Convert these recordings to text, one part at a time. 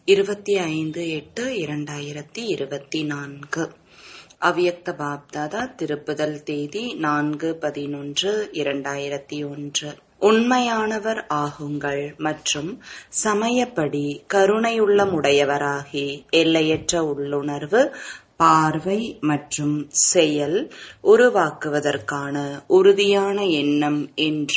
இருபத்தி ஐந்து எட்டு இரண்டாயிரத்தி இருபத்தி நான்கு அவ்யக்த பாப்தாதா திருப்புதல் தேதி நான்கு பதினொன்று இரண்டாயிரத்தி ஒன்று உண்மையானவர் ஆகுங்கள் மற்றும் சமயப்படி கருணையுள்ளமுடையவராகி எல்லையற்ற உள்ளுணர்வு பார்வை மற்றும் செயல் உருவாக்குவதற்கான உறுதியான எண்ணம் என்ற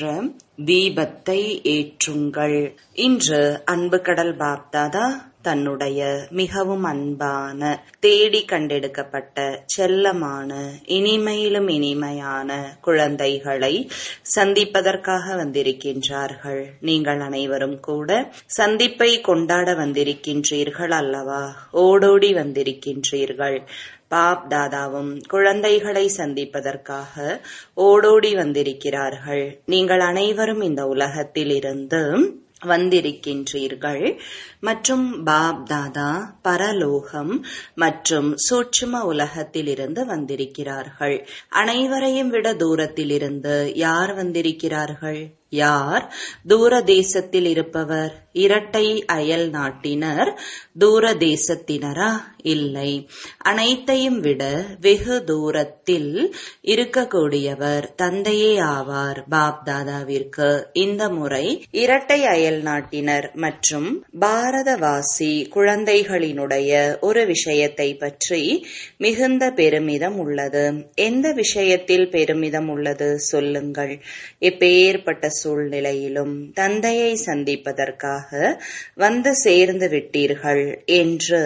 தீபத்தை ஏற்றுங்கள் இன்று அன்பு கடல் பாப்தாதா தன்னுடைய மிகவும் அன்பான தேடி கண்டெடுக்கப்பட்ட செல்லமான இனிமையிலும் இனிமையான குழந்தைகளை சந்திப்பதற்காக வந்திருக்கின்றார்கள் நீங்கள் அனைவரும் கூட சந்திப்பை கொண்டாட வந்திருக்கின்றீர்கள் அல்லவா ஓடோடி வந்திருக்கின்றீர்கள் பாப் தாதாவும் குழந்தைகளை சந்திப்பதற்காக ஓடோடி வந்திருக்கிறார்கள் நீங்கள் அனைவரும் இந்த உலகத்தில் இருந்து வந்திருக்கின்றீர்கள் மற்றும் பாப் தாதா பரலோகம் மற்றும் சூட்சும உலகத்தில் இருந்து வந்திருக்கிறார்கள் அனைவரையும் விட தூரத்தில் இருந்து யார் வந்திருக்கிறார்கள் யார் தூர தேசத்தில் இருப்பவர் இரட்டை அயல் நாட்டினர் தூர தேசத்தினரா இல்லை அனைத்தையும் விட வெகு தூரத்தில் இருக்கக்கூடியவர் தந்தையே ஆவார் பாப் தாதாவிற்கு இந்த முறை இரட்டை அயல் நாட்டினர் மற்றும் பாரதவாசி குழந்தைகளினுடைய ஒரு விஷயத்தை பற்றி மிகுந்த பெருமிதம் உள்ளது எந்த விஷயத்தில் பெருமிதம் உள்ளது சொல்லுங்கள் எப்பேற்பட்ட சூழ்நிலையிலும் தந்தையை சந்திப்பதற்காக வந்து சேர்ந்து விட்டீர்கள் என்று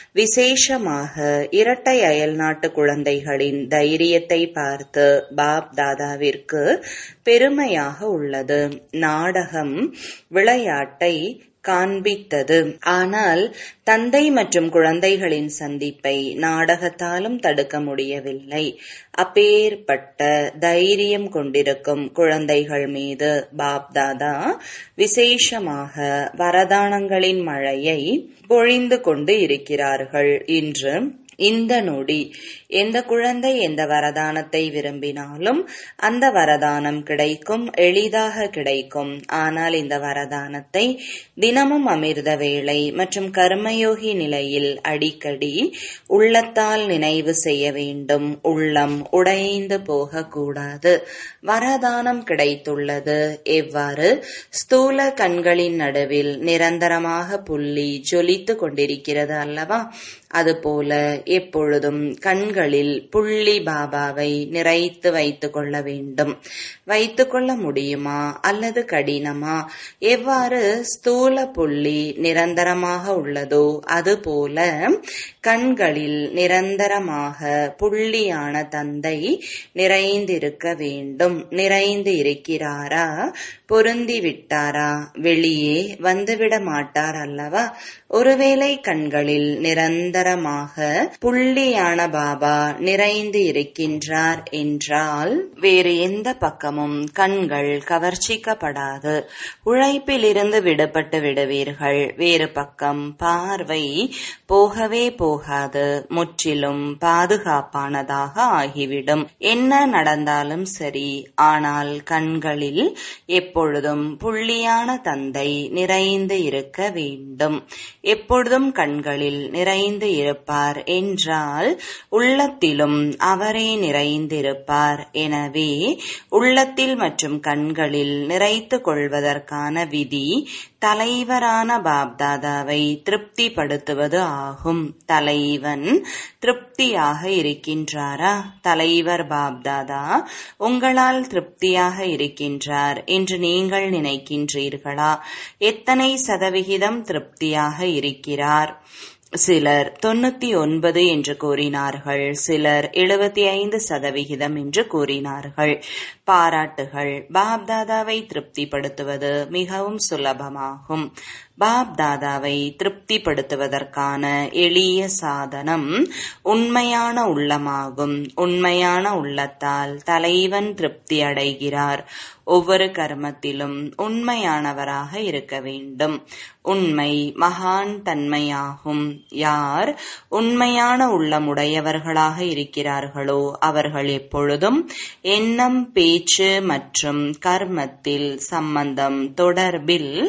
விசேஷமாக இரட்டை அயல்நாட்டு குழந்தைகளின் தைரியத்தை பார்த்து பாப் தாதாவிற்கு பெருமையாக உள்ளது நாடகம் விளையாட்டை காண்பித்தது ஆனால் தந்தை மற்றும் குழந்தைகளின் சந்திப்பை நாடகத்தாலும் தடுக்க முடியவில்லை அப்பேற்பட்ட தைரியம் கொண்டிருக்கும் குழந்தைகள் மீது பாப்தாதா விசேஷமாக வரதானங்களின் மழையை பொழிந்து கொண்டு இருக்கிறார்கள் இன்று இந்த நொடி எந்த குழந்தை எந்த வரதானத்தை விரும்பினாலும் அந்த வரதானம் கிடைக்கும் எளிதாக கிடைக்கும் ஆனால் இந்த வரதானத்தை தினமும் அமிர்த வேளை மற்றும் கர்மயோகி நிலையில் அடிக்கடி உள்ளத்தால் நினைவு செய்ய வேண்டும் உள்ளம் உடைந்து போகக்கூடாது வரதானம் கிடைத்துள்ளது எவ்வாறு ஸ்தூல கண்களின் நடுவில் நிரந்தரமாக புள்ளி ஜொலித்து கொண்டிருக்கிறது அல்லவா அதுபோல எப்பொழுதும் கண்களில் புள்ளி பாபாவை நிறைத்து வைத்துக் கொள்ள வேண்டும் வைத்துக் கொள்ள முடியுமா அல்லது கடினமா எவ்வாறு ஸ்தூல புள்ளி நிரந்தரமாக உள்ளதோ அதுபோல கண்களில் நிரந்தரமாக புள்ளியான தந்தை நிறைந்திருக்க வேண்டும் நிறைந்து இருக்கிறாரா பொருந்தி விட்டாரா வெளியே வந்துவிட மாட்டார் அல்லவா ஒருவேளை கண்களில் நிரந்தரமாக புள்ளியான பாபா நிறைந்து இருக்கின்றார் என்றால் வேறு எந்த பக்கமும் கண்கள் கவர்ச்சிக்கப்படாது உழைப்பிலிருந்து விடுபட்டு விடுவீர்கள் வேறு பக்கம் பார்வை போகவே போகாது முற்றிலும் பாதுகாப்பானதாக ஆகிவிடும் என்ன நடந்தாலும் சரி ஆனால் கண்களில் எப்பொழுதும் புள்ளியான தந்தை நிறைந்து இருக்க வேண்டும் எப்பொழுதும் கண்களில் நிறைந்து இருப்பார் என்றால் உள்ளத்திலும் அவரே நிறைந்திருப்பார் எனவே உள்ளத்தில் மற்றும் கண்களில் நிறைத்து கொள்வதற்கான விதி தலைவரான பாப்தாதாவை திருப்திப்படுத்துவது ஆகும் தலைவன் திருப்தியாக இருக்கின்றாரா தலைவர் பாப்தாதா உங்களால் திருப்தியாக இருக்கின்றார் என்று நீங்கள் நினைக்கின்றீர்களா எத்தனை சதவிகிதம் திருப்தியாக இருக்கிறார் சிலர் தொண்ணூத்தி ஒன்பது என்று கூறினார்கள் சிலர் எழுபத்தி ஐந்து சதவிகிதம் என்று கூறினார்கள் பாராட்டுகள் பாப்தாதாவை திருப்திப்படுத்துவது மிகவும் சுலபமாகும் பாப் தாதாவை திருப்திப்படுத்துவதற்கான எளிய சாதனம் உண்மையான உள்ளமாகும் உண்மையான உள்ளத்தால் தலைவன் திருப்தி அடைகிறார் ஒவ்வொரு கர்மத்திலும் உண்மையானவராக இருக்க வேண்டும் உண்மை மகான் தன்மையாகும் யார் உண்மையான உள்ளமுடையவர்களாக இருக்கிறார்களோ அவர்கள் எப்பொழுதும் எண்ணம் பேச்சு மற்றும் கர்மத்தில் சம்பந்தம் தொடர்பில்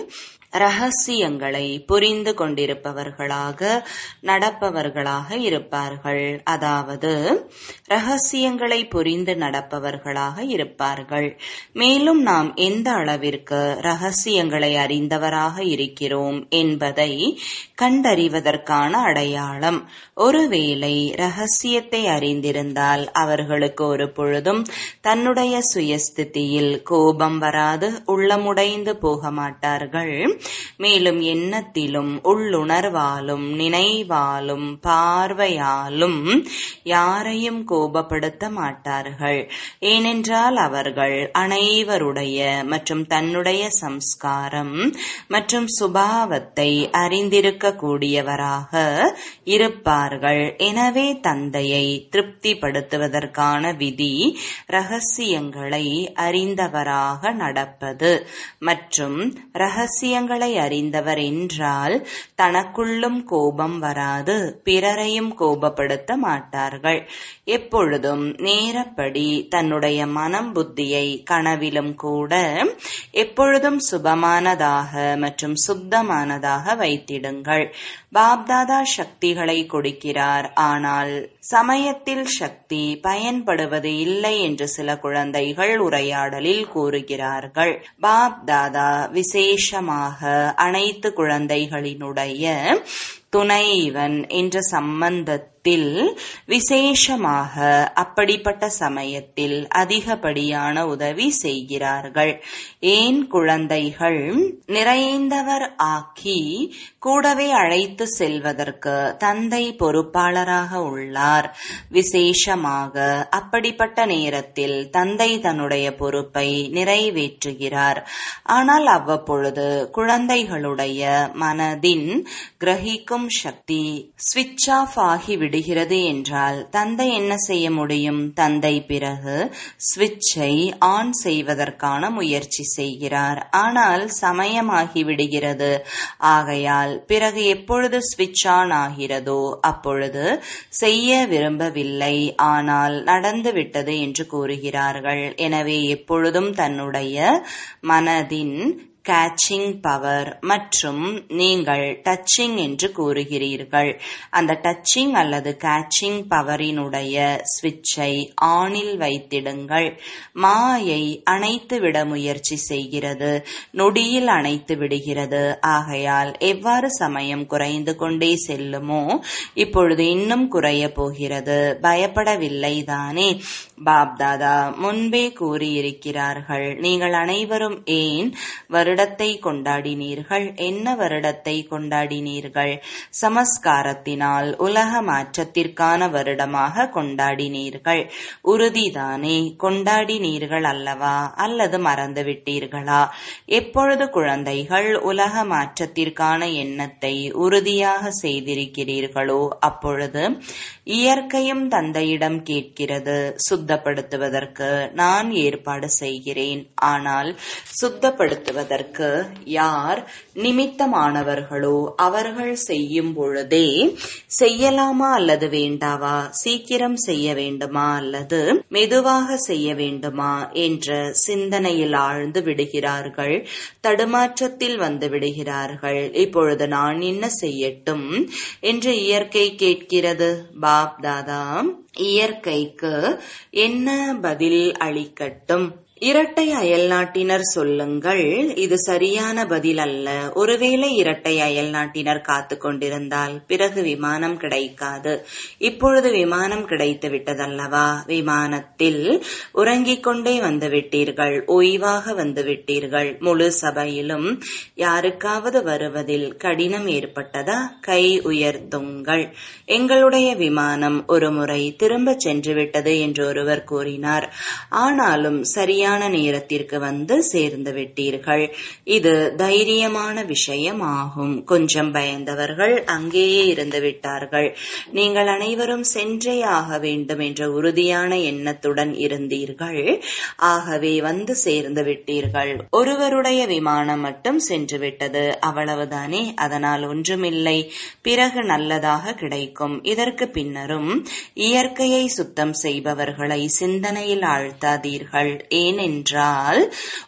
ரகசியங்களை புரிந்து கொண்டிருப்பவர்களாக நடப்பவர்களாக இருப்பார்கள் அதாவது ரகசியங்களை புரிந்து நடப்பவர்களாக இருப்பார்கள் மேலும் நாம் எந்த அளவிற்கு ரகசியங்களை அறிந்தவராக இருக்கிறோம் என்பதை கண்டறிவதற்கான அடையாளம் ஒருவேளை ரகசியத்தை அறிந்திருந்தால் அவர்களுக்கு ஒரு பொழுதும் தன்னுடைய சுயஸ்திதியில் கோபம் வராது உள்ளமுடைந்து போக மாட்டார்கள் மேலும் எண்ணத்திலும் உள்ளுணர்வாலும் நினைவாலும் பார்வையாலும் யாரையும் கோபப்படுத்த மாட்டார்கள் ஏனென்றால் அவர்கள் அனைவருடைய மற்றும் தன்னுடைய சம்ஸ்காரம் மற்றும் சுபாவத்தை அறிந்திருக்கக்கூடியவராக இருப்பார்கள் எனவே தந்தையை திருப்திப்படுத்துவதற்கான விதி ரகசியங்களை அறிந்தவராக நடப்பது மற்றும் ரகசியங்களை அறிந்தவர் என்றால் தனக்குள்ளும் கோபம் வராது பிறரையும் கோபப்படுத்த மாட்டார்கள் எப்பொழுதும் நேரப்படி தன்னுடைய மனம் புத்தியை கனவிலும் கூட எப்பொழுதும் சுபமானதாக மற்றும் சுத்தமானதாக வைத்திடுங்கள் பாப்தாதா சக்திகளை கொடுக்கிறார் ஆனால் சமயத்தில் சக்தி பயன்படுவது இல்லை என்று சில குழந்தைகள் உரையாடலில் கூறுகிறார்கள் பாப் தாதா விசேஷமாக அனைத்து குழந்தைகளினுடைய துணைவன் என்ற சம்பந்தத்தில் விசேஷமாக அப்படிப்பட்ட சமயத்தில் அதிகப்படியான உதவி செய்கிறார்கள் ஏன் குழந்தைகள் நிறைந்தவர் ஆக்கி கூடவே அழைத்து செல்வதற்கு தந்தை பொறுப்பாளராக உள்ளார் விசேஷமாக அப்படிப்பட்ட நேரத்தில் தந்தை தன்னுடைய பொறுப்பை நிறைவேற்றுகிறார் ஆனால் அவ்வப்பொழுது குழந்தைகளுடைய மனதின் கிரகிக்கும் சக்தி ஸ்விட்ச் ஆஃப் ஆகி விடுகிறது என்றால் தந்தை என்ன செய்ய முடியும் தந்தை பிறகு ஸ்விட்சை ஆன் செய்வதற்கான முயற்சி செய்கிறார் ஆனால் சமயமாகி விடுகிறது ஆகையால் பிறகு எப்பொழுது ஸ்விட்ச் ஆன் ஆகிறதோ அப்பொழுது செய்ய விரும்பவில்லை ஆனால் நடந்துவிட்டது என்று கூறுகிறார்கள் எனவே எப்பொழுதும் தன்னுடைய மனதின் கேச்சிங் பவர் மற்றும் நீங்கள் டச்சிங் என்று கூறுகிறீர்கள் அந்த டச்சிங் அல்லது கேச்சிங் பவரினுடைய ஸ்விட்சை ஆனில் வைத்திடுங்கள் மாயை அணைத்து விட முயற்சி செய்கிறது நொடியில் அணைத்து விடுகிறது ஆகையால் எவ்வாறு சமயம் குறைந்து கொண்டே செல்லுமோ இப்பொழுது இன்னும் குறைய போகிறது பயப்படவில்லை தானே பாப்தாதா முன்பே கூறியிருக்கிறார்கள் நீங்கள் அனைவரும் ஏன் வருடத்தை கொண்டாடினீர்கள் என்ன வருடத்தை கொண்டாடினீர்கள் சமஸ்காரத்தினால் உலக மாற்றத்திற்கான வருடமாக கொண்டாடினீர்கள் உறுதிதானே கொண்டாடினீர்கள் அல்லவா அல்லது மறந்துவிட்டீர்களா எப்பொழுது குழந்தைகள் உலக மாற்றத்திற்கான எண்ணத்தை உறுதியாக செய்திருக்கிறீர்களோ அப்பொழுது இயற்கையும் தந்தையிடம் கேட்கிறது சுத்தப்படுத்துவதற்கு நான் ஏற்பாடு செய்கிறேன் ஆனால் சுத்தப்படுத்துவதற்கு யார் நிமித்தமானவர்களோ அவர்கள் செய்யும் பொழுதே செய்யலாமா அல்லது வேண்டாவா சீக்கிரம் செய்ய வேண்டுமா அல்லது மெதுவாக செய்ய வேண்டுமா என்ற சிந்தனையில் ஆழ்ந்து விடுகிறார்கள் தடுமாற்றத்தில் வந்து விடுகிறார்கள் இப்பொழுது நான் என்ன செய்யட்டும் என்று இயற்கை கேட்கிறது பாப் தாதா இயற்கைக்கு என்ன பதில் அளிக்கட்டும் இரட்டை அயல்நாட்டினர் சொல்லுங்கள் இது சரியான பதில் அல்ல ஒருவேளை இரட்டை அயல்நாட்டினர் காத்து கொண்டிருந்தால் பிறகு விமானம் கிடைக்காது இப்பொழுது விமானம் கிடைத்து விட்டதல்லவா விமானத்தில் உறங்கிக் கொண்டே வந்து விட்டீர்கள் ஓய்வாக வந்து விட்டீர்கள் முழு சபையிலும் யாருக்காவது வருவதில் கடினம் ஏற்பட்டதா கை உயர்த்துங்கள் எங்களுடைய விமானம் ஒரு முறை திரும்ப சென்று விட்டது என்று ஒருவர் கூறினார் ஆனாலும் சரியான சரியான நேரத்திற்கு வந்து சேர்ந்து விட்டீர்கள் இது தைரியமான விஷயம் ஆகும் கொஞ்சம் பயந்தவர்கள் அங்கேயே இருந்து விட்டார்கள் நீங்கள் அனைவரும் சென்றே ஆக வேண்டும் என்ற உறுதியான எண்ணத்துடன் இருந்தீர்கள் ஆகவே வந்து சேர்ந்து விட்டீர்கள் ஒருவருடைய விமானம் மட்டும் சென்று விட்டது அவ்வளவுதானே அதனால் ஒன்றுமில்லை பிறகு நல்லதாக கிடைக்கும் இதற்கு பின்னரும் இயற்கையை சுத்தம் செய்பவர்களை சிந்தனையில் ஆழ்த்தாதீர்கள் ஏனென்றால் ஏனென்றால்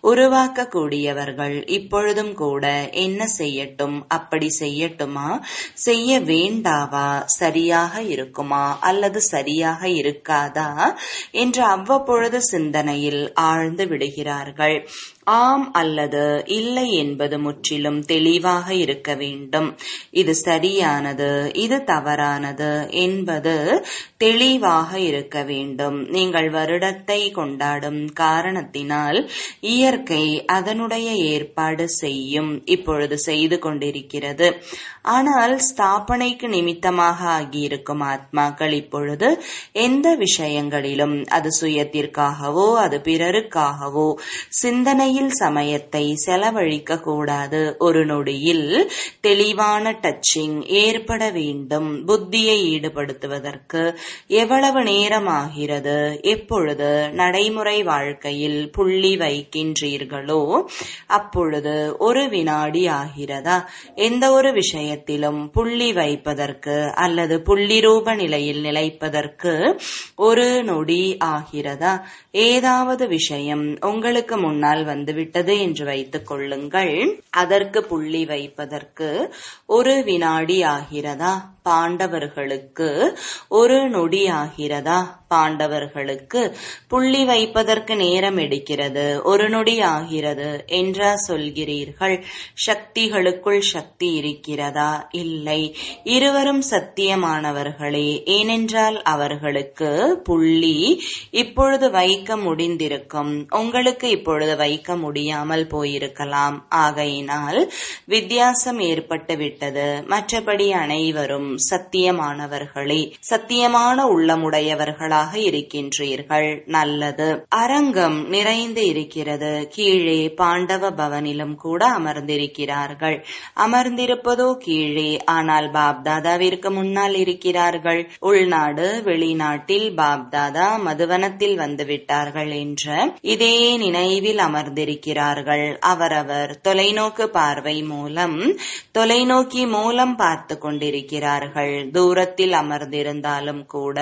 உருவாக்கக்கூடியவர்கள் இப்பொழுதும் கூட என்ன செய்யட்டும் அப்படி செய்யட்டுமா செய்ய வேண்டாவா சரியாக இருக்குமா அல்லது சரியாக இருக்காதா என்று அவ்வப்பொழுது சிந்தனையில் ஆழ்ந்து விடுகிறார்கள் ஆம் அல்லது இல்லை என்பது முற்றிலும் தெளிவாக இருக்க வேண்டும் இது சரியானது இது தவறானது என்பது தெளிவாக இருக்க வேண்டும் நீங்கள் வருடத்தை கொண்டாடும் காரணத்தினால் இயற்கை அதனுடைய ஏற்பாடு செய்யும் இப்பொழுது செய்து கொண்டிருக்கிறது ஆனால் ஸ்தாபனைக்கு நிமித்தமாக ஆகியிருக்கும் ஆத்மாக்கள் இப்பொழுது எந்த விஷயங்களிலும் அது சுயத்திற்காகவோ அது பிறருக்காகவோ சிந்தனையில் சமயத்தை செலவழிக்க கூடாது ஒரு நொடியில் தெளிவான டச்சிங் ஏற்பட வேண்டும் புத்தியை ஈடுபடுத்துவதற்கு எவ்வளவு நேரம் ஆகிறது எப்பொழுது நடைமுறை வாழ்க்கையில் புள்ளி வைக்கின்றீர்களோ அப்பொழுது ஒரு வினாடி ஆகிறதா எந்த ஒரு விஷயத்திலும் புள்ளி வைப்பதற்கு அல்லது புள்ளி ரூப நிலையில் நிலைப்பதற்கு ஒரு நொடி ஆகிறதா ஏதாவது விஷயம் உங்களுக்கு முன்னால் வந்துவிட்டது என்று வைத்துக் கொள்ளுங்கள் அதற்கு புள்ளி வைப்பதற்கு ஒரு வினாடி ஆகிறதா பாண்டவர்களுக்கு ஒரு நொடி ஆகிறதா பாண்டவர்களுக்கு புள்ளி வைப்பதற்கு நேரம் எடுக்கிறது ஒரு நொடி ஆகிறது என்றா சொல்கிறீர்கள் சக்திகளுக்குள் சக்தி இருக்கிறதா இல்லை இருவரும் சத்தியமானவர்களே ஏனென்றால் அவர்களுக்கு புள்ளி இப்பொழுது வைக்க முடிந்திருக்கும் உங்களுக்கு இப்பொழுது வைக்க முடியாமல் போயிருக்கலாம் ஆகையினால் வித்தியாசம் ஏற்பட்டு விட்டது மற்றபடி அனைவரும் சத்தியமானவர்களே சத்தியமான உள்ளமுடையவர்களாக இருக்கின்றீர்கள் நல்லது அரங்கம் நிறைந்து இருக்கிறது கீழே பாண்டவ பவனிலும் கூட அமர்ந்திருக்கிறார்கள் அமர்ந்திருப்பதோ கீழே ஆனால் பாப்தாதாவிற்கு முன்னால் இருக்கிறார்கள் உள்நாடு வெளிநாட்டில் பாப்தாதா மதுவனத்தில் வந்துவிட்டார்கள் என்ற இதே நினைவில் அமர்ந்திருக்கிறார்கள் அவரவர் தொலைநோக்கு பார்வை மூலம் தொலைநோக்கி மூலம் பார்த்து கொண்டிருக்கிறார்கள் தூரத்தில் அமர்ந்திருந்தாலும் கூட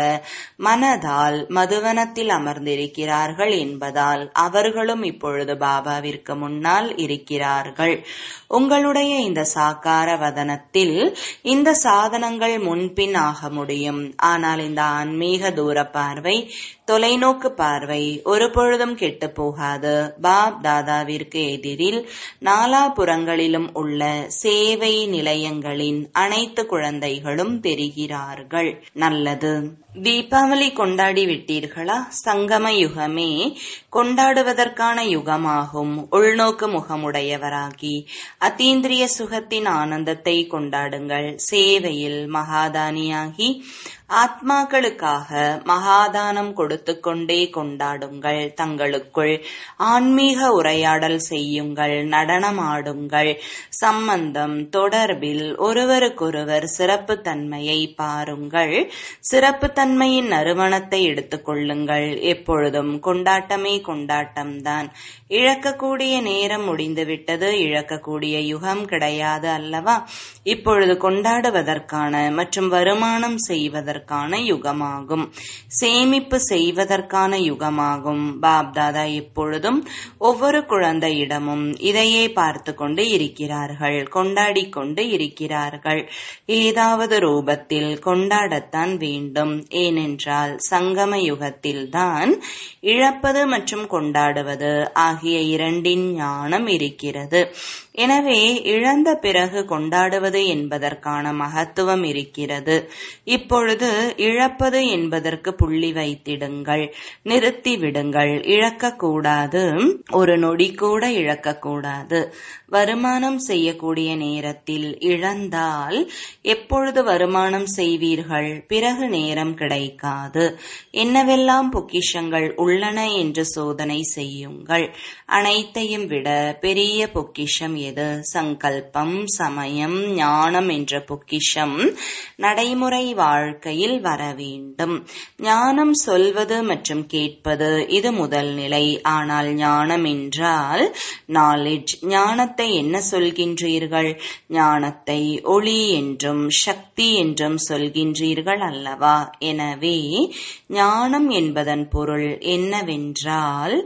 மனதால் மதுவனத்தில் அமர்ந்திருக்கிறார்கள் என்பதால் அவர்களும் இப்பொழுது பாபாவிற்கு முன்னால் இருக்கிறார்கள் உங்களுடைய இந்த சாக்கார வதனத்தில் இந்த சாதனங்கள் முன்பின் ஆக முடியும் ஆனால் இந்த ஆன்மீக தூர பார்வை தொலைநோக்கு பார்வை ஒரு பொழுதும் கெட்டு போகாது பாப் தாதாவிற்கு எதிரில் நாலாபுறங்களிலும் உள்ள சேவை நிலையங்களின் அனைத்து குழந்தைகளும் தெரிகிறார்கள் நல்லது தீபாவளி கொண்டாடி விட்டீர்களா சங்கம யுகமே கொண்டாடுவதற்கான யுகமாகும் உள்நோக்கு முகமுடையவராகி அத்தீந்திரிய சுகத்தின் ஆனந்தத்தை கொண்டாடுங்கள் சேவையில் மகாதானியாகி ஆத்மாக்களுக்காக மகாதானம் கொடுத்து கொண்டே கொண்டாடுங்கள் தங்களுக்குள் ஆன்மீக உரையாடல் செய்யுங்கள் நடனமாடுங்கள் சம்பந்தம் தொடர்பில் ஒருவருக்கொருவர் சிறப்பு தன்மையை பாருங்கள் சிறப்பு தன்மையின் நறுமணத்தை எடுத்துக்கொள்ளுங்கள் எப்பொழுதும் கொண்டாட்டமே கொண்டாட்டம்தான் இழக்கக்கூடிய நேரம் முடிந்துவிட்டது இழக்கக்கூடிய யுகம் கிடையாது அல்லவா இப்பொழுது கொண்டாடுவதற்கான மற்றும் வருமானம் செய்வதற்கான யுகமாகும் சேமிப்பு செய்வதற்கான யுகமாகும் பாப்தாதா எப்பொழுதும் ஒவ்வொரு குழந்தையிடமும் இதையே பார்த்து கொண்டு இருக்கிறார்கள் கொண்டாடி கொண்டு இருக்கிறார்கள் ஏதாவது ரூபத்தில் கொண்டாடத்தான் வேண்டும் ஏனென்றால் சங்கம யுகத்தில்தான் இழப்பது மற்றும் கொண்டாடுவது ஆகிய இரண்டின் ஞானம் இருக்கிறது எனவே இழந்த பிறகு கொண்டாடுவது என்பதற்கான மகத்துவம் இருக்கிறது இப்பொழுது இழப்பது என்பதற்கு புள்ளி வைத்திடுங்கள் நிறுத்தி விடுங்கள் இழக்கக்கூடாது ஒரு நொடி கூட இழக்கக்கூடாது வருமானம் செய்யக்கூடிய நேரத்தில் இழந்தால் எப்பொழுது வருமானம் செய்வீர்கள் பிறகு நேரம் கிடைக்காது என்னவெல்லாம் பொக்கிஷங்கள் உள்ளன என்று சோதனை செய்யுங்கள் அனைத்தையும் விட பெரிய பொக்கிஷம் எது சங்கல்பம் சமயம் ஞானம் என்ற பொக்கிஷம் நடைமுறை வாழ்க்கையில் வர வேண்டும் ஞானம் சொல்வது மற்றும் கேட்பது இது முதல் நிலை ஆனால் ஞானம் என்றால் நாலேஜ் ஞானத்தை என்ன சொல்கின்றீர்கள் ஞானத்தை ஒளி என்றும் சக்தி என்றும் சொல்கின்றீர்கள் அல்லவா எனவே ஞானம் என்பதன் பொருள் என்னவென்றால்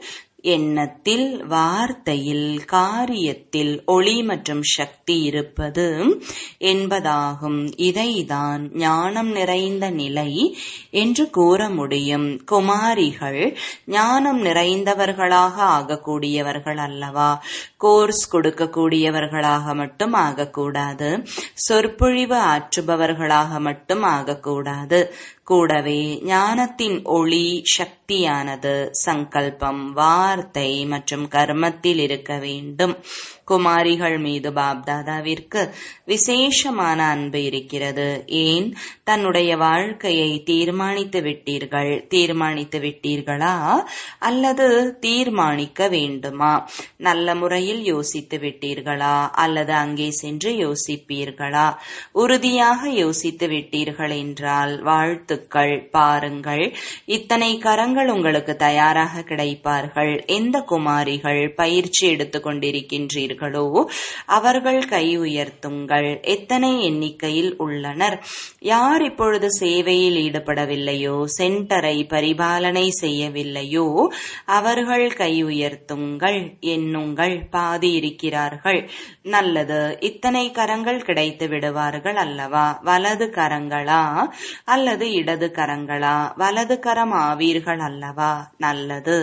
எண்ணத்தில் வார்த்தையில் காரியத்தில் ஒளி மற்றும் சக்தி இருப்பது என்பதாகும் இதைதான் ஞானம் நிறைந்த நிலை என்று கூற முடியும் குமாரிகள் ஞானம் நிறைந்தவர்களாக ஆகக்கூடியவர்கள் அல்லவா கோர்ஸ் கொடுக்கக்கூடியவர்களாக மட்டும் ஆகக்கூடாது சொற்பொழிவு ஆற்றுபவர்களாக மட்டும் ஆகக்கூடாது கூடவே ஞானத்தின் ஒளி சக்தியானது சங்கல்பம் வார்த்தை மற்றும் கர்மத்தில் இருக்க வேண்டும் குமாரிகள் மீது பாப்தாதாவிற்கு விசேஷமான அன்பு இருக்கிறது ஏன் தன்னுடைய வாழ்க்கையை தீர்மானித்து விட்டீர்கள் தீர்மானித்து விட்டீர்களா அல்லது தீர்மானிக்க வேண்டுமா நல்ல முறையில் யோசித்து விட்டீர்களா அல்லது அங்கே சென்று யோசிப்பீர்களா உறுதியாக யோசித்து விட்டீர்கள் என்றால் வாழ்த்துக்கள் பாருங்கள் இத்தனை கரங்கள் உங்களுக்கு தயாராக கிடைப்பார்கள் எந்த குமாரிகள் பயிற்சி எடுத்துக் கொண்டிருக்கின்றீர்கள் இருக்கிறீர்களோ அவர்கள் கை உயர்த்துங்கள் எத்தனை எண்ணிக்கையில் உள்ளனர் யார் இப்பொழுது சேவையில் ஈடுபடவில்லையோ சென்டரை பரிபாலனை செய்யவில்லையோ அவர்கள் கை உயர்த்துங்கள் எண்ணுங்கள் பாதி இருக்கிறார்கள் நல்லது இத்தனை கரங்கள் கிடைத்து விடுவார்கள் அல்லவா வலது கரங்களா அல்லது இடது கரங்களா வலது கரம் ஆவீர்கள் அல்லவா நல்லது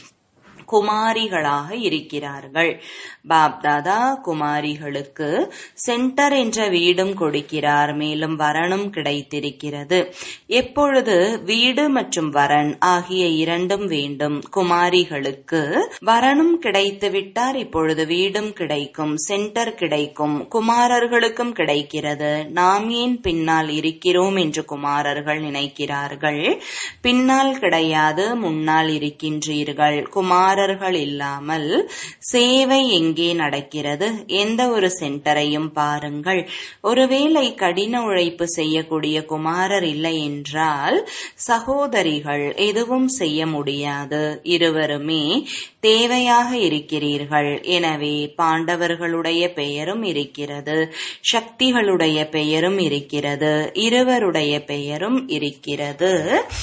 குமாரிகளாக இருக்கிறார்கள் பாப்தாதா குமாரிகளுக்கு சென்டர் என்ற வீடும் கொடுக்கிறார் மேலும் வரனும் கிடைத்திருக்கிறது எப்பொழுது வீடு மற்றும் வரன் ஆகிய இரண்டும் வேண்டும் குமாரிகளுக்கு வரனும் கிடைத்து விட்டார் இப்பொழுது வீடும் கிடைக்கும் சென்டர் கிடைக்கும் குமாரர்களுக்கும் கிடைக்கிறது நாம் ஏன் பின்னால் இருக்கிறோம் என்று குமாரர்கள் நினைக்கிறார்கள் பின்னால் கிடையாது முன்னால் இருக்கின்றீர்கள் குமார குமாரர்கள் இல்லாமல் சேவை எங்கே நடக்கிறது எந்த ஒரு சென்டரையும் பாருங்கள் ஒருவேளை கடின உழைப்பு செய்யக்கூடிய குமாரர் இல்லை என்றால் சகோதரிகள் எதுவும் செய்ய முடியாது இருவருமே தேவையாக இருக்கிறீர்கள் எனவே பாண்டவர்களுடைய பெயரும் இருக்கிறது சக்திகளுடைய பெயரும் இருக்கிறது இருவருடைய பெயரும் இருக்கிறது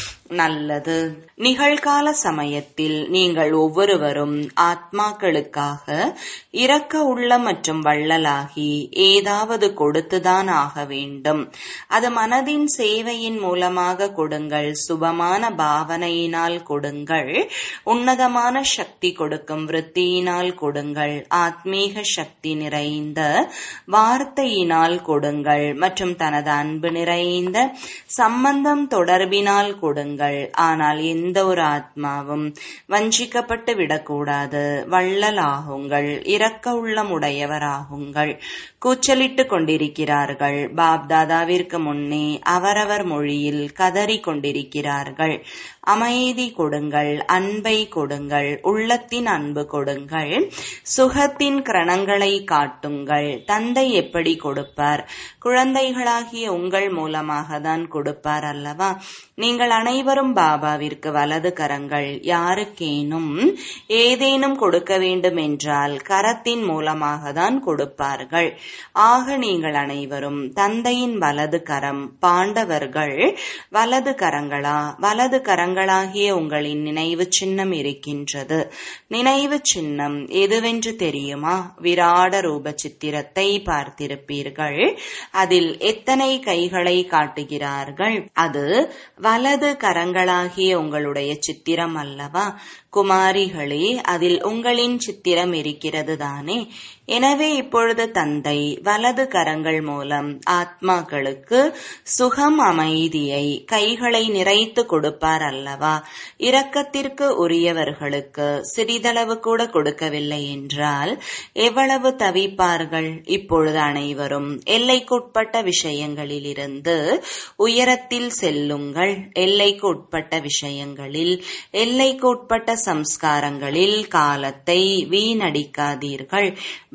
நல்லது நிகழ்கால சமயத்தில் நீங்கள் ஒவ்வொருவரும் ஆத்மாக்களுக்காக இரக்க உள்ள மற்றும் வள்ளலாகி ஏதாவது கொடுத்துதான் ஆக வேண்டும் அது மனதின் சேவையின் மூலமாக கொடுங்கள் சுபமான பாவனையினால் கொடுங்கள் உன்னதமான சக்தி கொடுக்கும் விருத்தியினால் கொடுங்கள் ஆத்மீக சக்தி நிறைந்த வார்த்தையினால் கொடுங்கள் மற்றும் தனது அன்பு நிறைந்த சம்பந்தம் தொடர்பினால் கொடுங்கள் ஆனால் எந்த ஒரு ஆத்மாவும் வஞ்சிக்கப்பட்டு விடக்கூடாது வள்ளலாகுங்கள் இரக்க உள்ளமுடையவராகுங்கள் கூச்சலிட்டு கொண்டிருக்கிறார்கள் பாப்தாதாவிற்கு முன்னே அவரவர் மொழியில் கதறி கொண்டிருக்கிறார்கள் அமைதி கொடுங்கள் அன்பை கொடுங்கள் உள்ளத்தின் அன்பு கொடுங்கள் சுகத்தின் கிரணங்களை காட்டுங்கள் தந்தை எப்படி கொடுப்பார் குழந்தைகளாகிய உங்கள் மூலமாக தான் கொடுப்பார் அல்லவா நீங்கள் அனைவரும் பாபாவிற்கு வலது கரங்கள் யாருக்கேனும் ஏதேனும் கொடுக்க வேண்டும் என்றால் கரத்தின் மூலமாக தான் கொடுப்பார்கள் ஆக நீங்கள் அனைவரும் தந்தையின் வலது கரம் பாண்டவர்கள் வலது கரங்களா வலது கரங்களாகிய உங்களின் நினைவு சின்னம் இருக்கின்றது நினைவு சின்னம் எதுவென்று தெரியுமா விராட ரூப சித்திரத்தை பார்த்திருப்பீர்கள் அதில் எத்தனை கைகளை காட்டுகிறார்கள் அது வலது கரங்களாகிய உங்களுடைய சித்திரம் அல்லவா குமாரிகளே அதில் உங்களின் சித்திரம் இருக்கிறது தானே எனவே இப்பொழுது தந்தை வலது கரங்கள் மூலம் ஆத்மாக்களுக்கு சுகம் அமைதியை கைகளை நிறைத்து கொடுப்பார் அல்லவா இரக்கத்திற்கு உரியவர்களுக்கு சிறிதளவு கூட கொடுக்கவில்லை என்றால் எவ்வளவு தவிப்பார்கள் இப்பொழுது அனைவரும் எல்லைக்குட்பட்ட விஷயங்களிலிருந்து உயரத்தில் செல்லுங்கள் எல்லைக்கு உட்பட்ட விஷயங்களில் எல்லைக்கு உட்பட்ட சம்ஸ்காரங்களில் காலத்தை வீணடிக்காதீர்கள்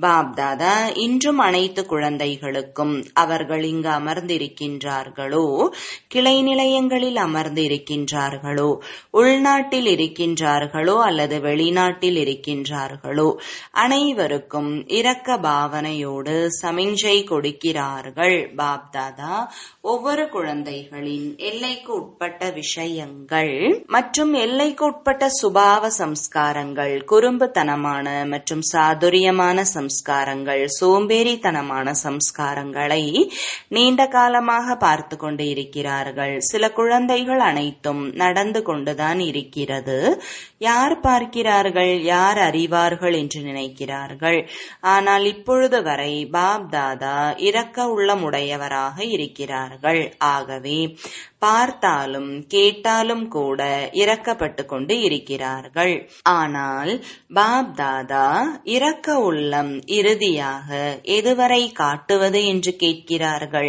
பாப்தாதா இன்றும் அனைத்து குழந்தைகளுக்கும் அவர்கள் இங்கு அமர்ந்திருக்கின்றார்களோ கிளை நிலையங்களில் அமர்ந்திருக்கின்றார்களோ உள்நாட்டில் இருக்கின்றார்களோ அல்லது வெளிநாட்டில் இருக்கின்றார்களோ அனைவருக்கும் இரக்க பாவனையோடு சமிஞ்சை கொடுக்கிறார்கள் பாப்தாதா ஒவ்வொரு குழந்தைகளின் எல்லைக்கு உட்பட்ட விஷயங்கள் மற்றும் எல்லைக்கு உட்பட்ட சுபாவ சம்ஸ்காரங்கள் குறும்புத்தனமான மற்றும் சாதுரியமான சம்ஸ்காரங்கள் சோம்பேறித்தனமான சம்ஸ்காரங்களை நீண்ட காலமாக பார்த்து கொண்டு இருக்கிறார்கள் சில குழந்தைகள் அனைத்தும் நடந்து கொண்டுதான் இருக்கிறது யார் பார்க்கிறார்கள் யார் அறிவார்கள் என்று நினைக்கிறார்கள் ஆனால் இப்பொழுது வரை பாப் தாதா இரக்க உள்ளமுடையவராக இருக்கிறார்கள் ஆகவே பார்த்தாலும் கேட்டாலும் கூட இறக்கப்பட்டு கொண்டு இருக்கிறார்கள் ஆனால் பாப் தாதா இரக்க உள்ளம் இறுதியாக எதுவரை காட்டுவது என்று கேட்கிறார்கள்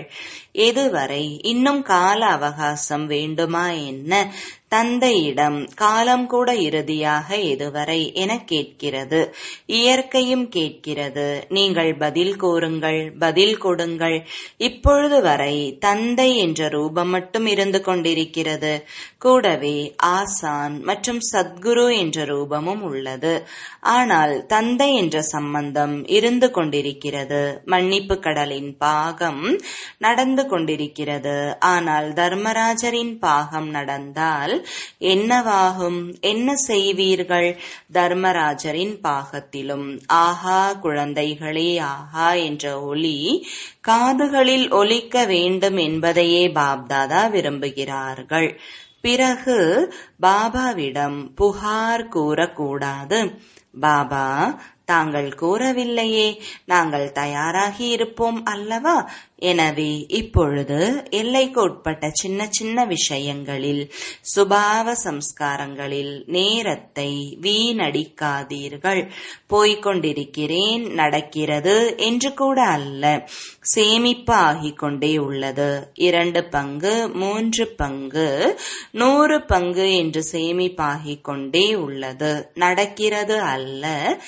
எதுவரை இன்னும் கால அவகாசம் வேண்டுமா என்ன தந்தையிடம் காலம் கூட இறுதியாக எதுவரை என கேட்கிறது இயற்கையும் கேட்கிறது நீங்கள் பதில் கூறுங்கள் பதில் கொடுங்கள் இப்பொழுது வரை தந்தை என்ற ரூபம் மட்டும் இருந்து கொண்டிருக்கிறது கூடவே ஆசான் மற்றும் சத்குரு என்ற ரூபமும் உள்ளது ஆனால் தந்தை என்ற சம்பந்தம் இருந்து கொண்டிருக்கிறது மன்னிப்பு கடலின் பாகம் நடந்து கொண்டிருக்கிறது ஆனால் தர்மராஜரின் பாகம் நடந்தால் என்னவாகும் என்ன செய்வீர்கள் தர்மராஜரின் பாகத்திலும் ஆஹா குழந்தைகளே ஆஹா என்ற ஒளி காதுகளில் ஒலிக்க வேண்டும் என்பதையே பாப்தாதா விரும்புகிறார்கள் பிறகு பாபாவிடம் புகார் கூறக்கூடாது பாபா தாங்கள் கூறவில்லையே நாங்கள் தயாராகி இருப்போம் அல்லவா எனவே இப்பொழுது எல்லைக்கு உட்பட்ட சின்ன சின்ன விஷயங்களில் சுபாவ சம்ஸ்காரங்களில் நேரத்தை வீணடிக்காதீர்கள் போய்கொண்டிருக்கிறேன் நடக்கிறது என்று கூட அல்ல சேமிப்பு ஆகிக் கொண்டே உள்ளது இரண்டு பங்கு மூன்று பங்கு நூறு பங்கு என்று சேமிப்பாகிக் கொண்டே உள்ளது நடக்கிறது அல்ல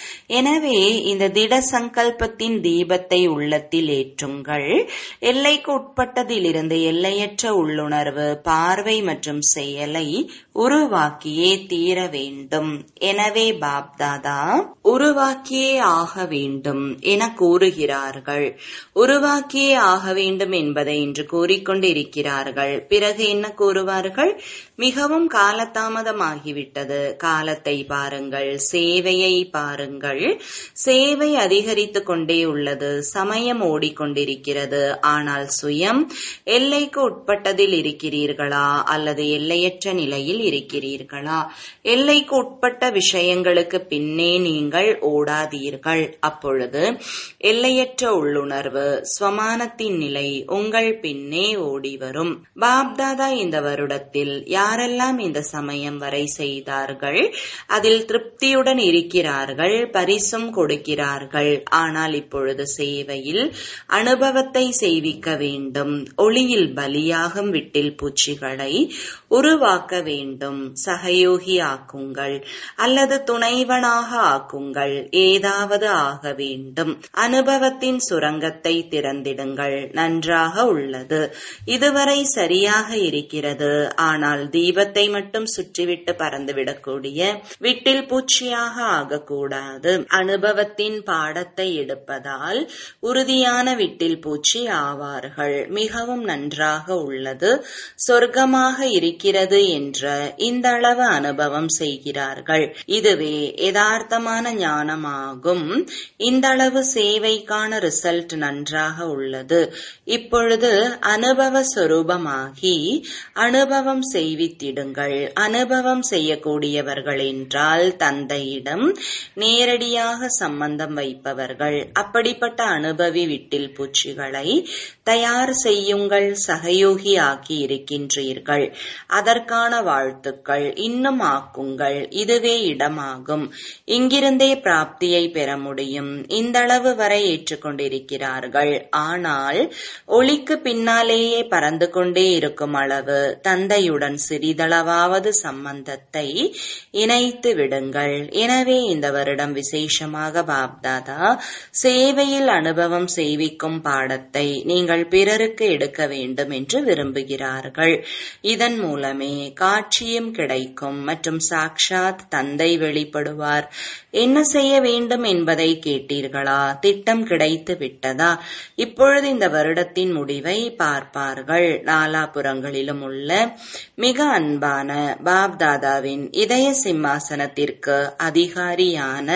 எனவே இந்த திட சங்கல்பத்தின் தீபத்தை உள்ளத்தில் ஏற்றுங்கள் எல்லைக்கு உட்பட்டதிலிருந்து எல்லையற்ற உள்ளுணர்வு பார்வை மற்றும் செயலை உருவாக்கியே தீர வேண்டும் எனவே பாப்தாதா உருவாக்கியே ஆக வேண்டும் என கூறுகிறார்கள் உருவாக்கியே ஆக வேண்டும் என்பதை இன்று கூறிக்கொண்டு இருக்கிறார்கள் பிறகு என்ன கூறுவார்கள் மிகவும் காலதாமதமாகிவிட்டது காலத்தை பாருங்கள் சேவையை பாருங்கள் சேவை அதிகரித்துக் கொண்டே உள்ளது சமயம் ஓடிக்கொண்டிருக்கிறது ஆனால் சுயம் எல்லைக்கு உட்பட்டதில் இருக்கிறீர்களா அல்லது எல்லையற்ற நிலையில் இருக்கிறீர்களா எல்லைக்கு உட்பட்ட விஷயங்களுக்கு பின்னே நீங்கள் ஓடாதீர்கள் அப்பொழுது எல்லையற்ற உள்ளுணர்வு ஸ்வமானத்தின் நிலை உங்கள் பின்னே ஓடி வரும் பாப்தாதா இந்த வருடத்தில் யாரெல்லாம் இந்த சமயம் வரை செய்தார்கள் அதில் திருப்தியுடன் இருக்கிறார்கள் பரிசும் கொடுக்கிறார்கள் ஆனால் இப்பொழுது சேவையில் அனுபவத்தை செய்விக்க வேண்டும் ஒளியில் பலியாகும் விட்டில் பூச்சிகளை உருவாக்க வேண்டும் சகயோகி ஆக்குங்கள் அல்லது துணைவனாக ஆக்குங்கள் ஏதாவது ஆக வேண்டும் அனுபவத்தின் சுரங்கத்தை திறந்திடுங்கள் நன்றாக உள்ளது இதுவரை சரியாக இருக்கிறது ஆனால் தீபத்தை மட்டும் சுற்றிவிட்டு பறந்துவிடக்கூடிய விட்டில் பூச்சியாக ஆகக்கூடாது அனுபவத்தின் பாடத்தை எடுப்பதால் உறுதியான விட்டில் பூச்சி ஆவார்கள் மிகவும் நன்றாக உள்ளது சொர்க்கமாக இருக்கிறது என்ற இந்த அளவு அனுபவம் செய்கிறார்கள் இதுவே யதார்த்தமான ஞானமாகும் இந்த அளவு சேவைக்கான ரிசல்ட் நன்றாக உள்ளது இப்பொழுது அனுபவ சொரூபமாகி அனுபவம் செய்வித்திடுங்கள் அனுபவம் செய்யக்கூடியவர்கள் என்றால் தந்தையிடம் நேரடியாக சம்பந்தம் வைப்பவர்கள் அப்படிப்பட்ட அனுபவி விட்டில் பூச்சிகளை தயார் செய்யுங்கள் சகயோகி ஆக்கி இருக்கின்றீர்கள் அதற்கான வாழ்த்துக்கள் இன்னும் ஆக்குங்கள் இதுவே இடமாகும் இங்கிருந்தே பிராப்தியை பெற முடியும் இந்தளவு வரை ஏற்றுக்கொண்டிருக்கிறார்கள் ஆனால் ஒளிக்கு பின்னாலேயே பறந்து கொண்டே இருக்கும் அளவு தந்தையுடன் சிறிதளவாவது சம்பந்தத்தை இணைத்து விடுங்கள் எனவே இந்த வருடம் விசேஷமாக பாப்தாதா சேவையில் அனுபவம் செய்விக்கும் பாடத்தை நீங்கள் பிறருக்கு எடுக்க வேண்டும் என்று விரும்புகிறார்கள் இதன் மூலமே காட்சியும் கிடைக்கும் மற்றும் சாக்ஷாத் தந்தை வெளிப்படுவார் என்ன செய்ய வேண்டும் என்பதை கேட்டீர்களா திட்டம் கிடைத்து விட்டதா இப்பொழுது இந்த வருடத்தின் முடிவை பார்ப்பார்கள் நாலாபுறங்களிலும் உள்ள மிக அன்பான பாப்தாதாவின் இதய சிம்மாசனத்திற்கு அதிகாரியான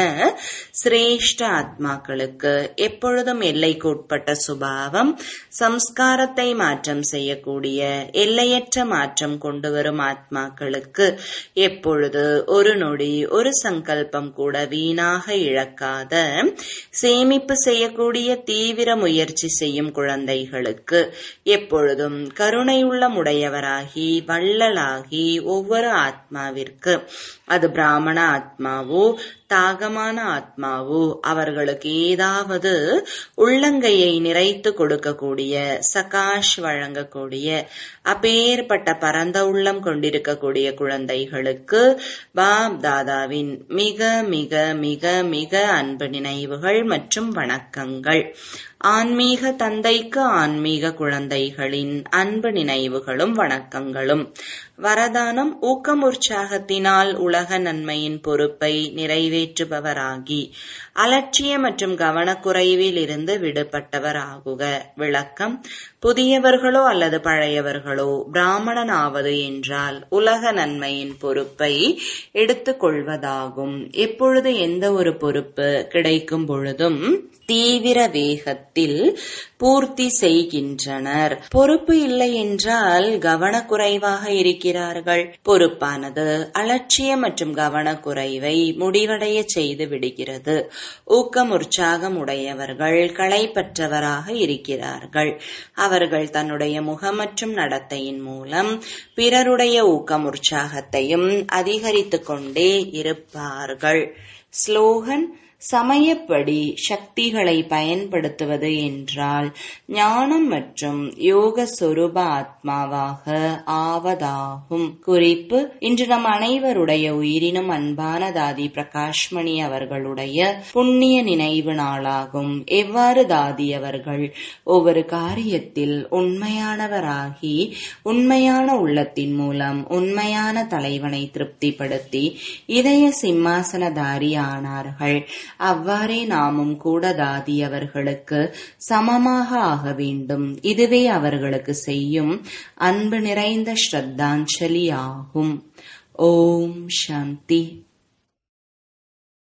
சிரேஷ்ட ஆத்மாக்களுக்கு எப்பொழுதும் எல்லைக்குட்பட்ட சுபாவம் சம்ஸ்காரத்தை மாற்றம் செய்யக்கூடிய எல்லையற்ற மாற்றம் கொண்டு வரும் ஆத்மாக்களுக்கு எப்பொழுது ஒரு நொடி ஒரு சங்கல்பம் கூட வீணாக இழக்காத சேமிப்பு செய்யக்கூடிய தீவிர முயற்சி செய்யும் குழந்தைகளுக்கு எப்பொழுதும் கருணையுள்ள முடையவராகி வள்ளலாகி ஒவ்வொரு ஆத்மாவிற்கு அது பிராமண ஆத்மாவோ தாகமான ஆத்மாவோ அவர்களுக்கு ஏதாவது உள்ளங்கையை நிறைத்து கொடுக்கக்கூடிய சகாஷ் வழங்கக்கூடிய அப்பேற்பட்ட பரந்த உள்ளம் கொண்டிருக்கக்கூடிய குழந்தைகளுக்கு பாப் தாதாவின் மிக மிக மிக மிக அன்பு நினைவுகள் மற்றும் வணக்கங்கள் ஆன்மீக தந்தைக்கு ஆன்மீக குழந்தைகளின் அன்பு நினைவுகளும் வணக்கங்களும் வரதானம் ஊக்கம் உற்சாகத்தினால் உலக நன்மையின் பொறுப்பை நிறைவேற்றுபவராகி அலட்சிய மற்றும் கவனக்குறைவில் இருந்து விடுபட்டவராகுக விளக்கம் புதியவர்களோ அல்லது பழையவர்களோ பிராமணன் ஆவது என்றால் உலக நன்மையின் பொறுப்பை எடுத்துக் கொள்வதாகும் எப்பொழுது எந்த ஒரு பொறுப்பு கிடைக்கும் பொழுதும் தீவிர வேகத்தில் பூர்த்தி செய்கின்றனர் பொறுப்பு இல்லை என்றால் கவனக்குறைவாக இருக்கிறார்கள் பொறுப்பானது அலட்சிய மற்றும் கவனக்குறைவை முடிவடைய செய்து விடுகிறது ஊக்கம் உற்சாகம் உடையவர்கள் களைப்பற்றவராக இருக்கிறார்கள் அவர்கள் தன்னுடைய முகம் மற்றும் நடத்தையின் மூலம் பிறருடைய ஊக்கம் உற்சாகத்தையும் அதிகரித்துக் கொண்டே இருப்பார்கள் ஸ்லோகன் சமயப்படி சக்திகளை பயன்படுத்துவது என்றால் ஞானம் மற்றும் யோக சொரூப ஆத்மாவாக ஆவதாகும் குறிப்பு இன்று நம் அனைவருடைய உயிரினும் அன்பான தாதி பிரகாஷ்மணி அவர்களுடைய புண்ணிய நினைவு நாளாகும் எவ்வாறு தாதி அவர்கள் ஒவ்வொரு காரியத்தில் உண்மையானவராகி உண்மையான உள்ளத்தின் மூலம் உண்மையான தலைவனை திருப்திப்படுத்தி இதய சிம்மாசனதாரி ஆனார்கள் அவ்வாறே நாமும் கூட தாதி அவர்களுக்கு சமமாக ஆக வேண்டும் இதுவே அவர்களுக்கு செய்யும் அன்பு நிறைந்த ஸ்ரத்தாஞ்சலி ஆகும் ஓம் சாந்தி